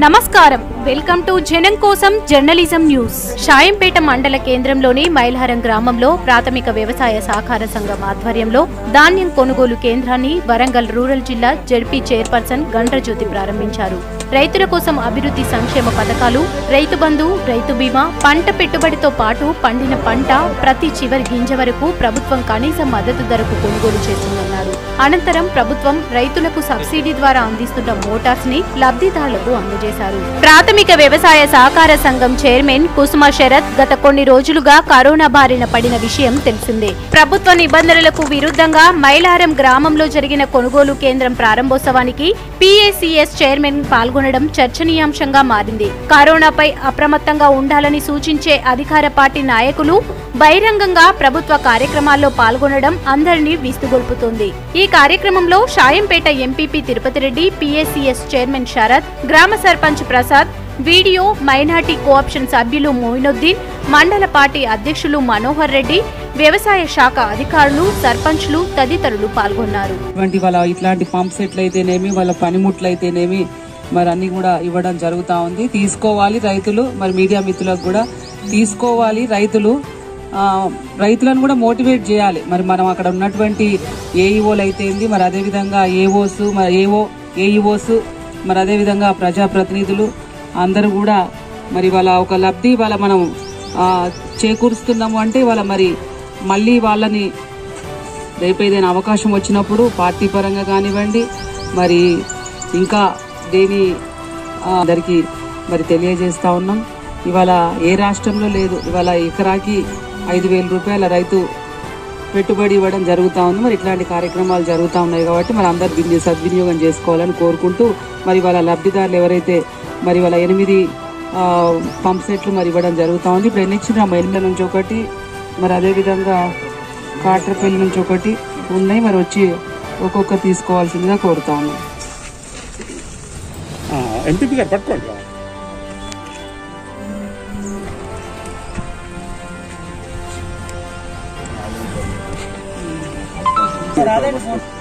నమస్కారం welcome to జనం కోసం జర్నలిజం న్యూస్ షాయంపేట మండల కేంద్రంలోని మైలహరం గ్రామంలో ప్రాథమిక వ్యవసాయ సహకార సంఘం ఆధ్వర్యంలో ధాన్యం కొనుగోలు కేంద్రాన్ని వరంగల్ రూరల్ జిల్లా జడ్పీ చైర్పర్సన్ గండ్రజ్యోతి ప్రారంభించారు రైతుల కోసం అభివృద్ధి సంక్షేమ పథకాలు రైతు బంధు రైతు బీమా పంట పెట్టుబడితో పాటు పండిన పంట ప్రతి చివరి గింజ వరకు ప్రభుత్వం కనీస మద్దతు ధరకు కొనుగోలు చేస్తుందన్నారు అనంతరం ప్రభుత్వం రైతులకు సబ్సిడీ ద్వారా అందిస్తున్న మోటార్స్ ని లబ్ధిదారులకు అందజేశారు ప్రాథమిక వ్యవసాయ సహకార సంఘం చైర్మన్ కుసుమ శరత్ గత కొన్ని రోజులుగా కరోనా బారిన పడిన విషయం తెలిసిందే ప్రభుత్వ నిబంధనలకు విరుద్ధంగా మైలారం గ్రామంలో జరిగిన కొనుగోలు కేంద్రం ప్రారంభోత్సవానికి పిఏసిఎస్ చైర్మన్ పాల్గొనడం చర్చనీయాంశంగా మారింది కరోనాపై అప్రమత్తంగా ఉండాలని సూచించే అధికార పార్టీ నాయకులు బహిరంగంగా ప్రభుత్వ కార్యక్రమాల్లో పాల్గొనడం అందరినీ విస్తుగొల్పుతోంది ఈ కార్యక్రమంలో Shayampet MPP Tirupathi Reddy PSCS chairman Sarath గ్రామ sarpanch Prasad video minority cooption సభ్యులు మోయినుద్దీన్ మండల పార్టీ అధ్యక్షులు మనోహర్ రెడ్డి వ్యవసాయ శాఖ అధికారులు సర్పంచ్లు తదితరులు పాల్గొన్నారు ఇటువంటి వాళ్ళ ఇట్లాంటి పంప్ సెట్లు అయితేనేమి వాళ్ళ పనిముట్లు అయితేనేమి మరి అన్ని కూడా ఇవ్వడం జరుగుతా ఉంది తీసుకోవాలి రైతులు మరి మీడియా మిత్రులకు కూడా తీసుకోవాలి రైతులు ఆ, రైతులను కూడా మోటివేట్ చేయాలి మరి మనం అక్కడ ఉన్నటువంటి ఏఈఓలు అయితే ఏంది మరి అదేవిధంగా ఏఓస్ మరి ఏఓ ఏఈఓస్ మరి అదేవిధంగా ప్రజాప్రతినిధులు అందరూ కూడా మరి వాళ్ళ ఒక లబ్ధి వాళ్ళ మనం ఆ, చేకూరుస్తున్నాము అంటే వాళ్ళ మరి మళ్ళీ వాళ్ళని రేపు ఏదైనా అవకాశం వచ్చినప్పుడు పార్టీ పరంగా కానివ్వండి మరి ఇంకా దేని ఆ, అందరికీ మరి తెలియజేస్తా ఉన్నాం ఇవాళ ఏ రాష్ట్రంలో లేదు ఇవాళ ఎకరాకి ఐదు వేల రూపాయల రైతు పెట్టుబడి ఇవ్వడం జరుగుతూ ఉంది మరి ఇట్లాంటి కార్యక్రమాలు జరుగుతూ ఉన్నాయి కాబట్టి మరి అందరు దీన్ని సద్వినియోగం చేసుకోవాలని కోరుకుంటూ మరి వాళ్ళ లబ్ధిదారులు ఎవరైతే మరి వాళ్ళ ఎనిమిది ఆ, పంప్ సెట్లు మరి ఇవ్వడం జరుగుతూ ఉంది ఇప్పుడు ఎన్ని ఇచ్చిన మైళ్ళ నుంచి ఒకటి మరి అదేవిధంగా కాట్రపల్లి నుంచి ఒకటి ఉన్నాయి మరి వచ్చి ఒక్కొక్క తీసుకోవాల్సిందిగా కోరుతా ఉన్నాం ఎంపీపీ గారు పట్టుకోండి రాదండి ఫోన్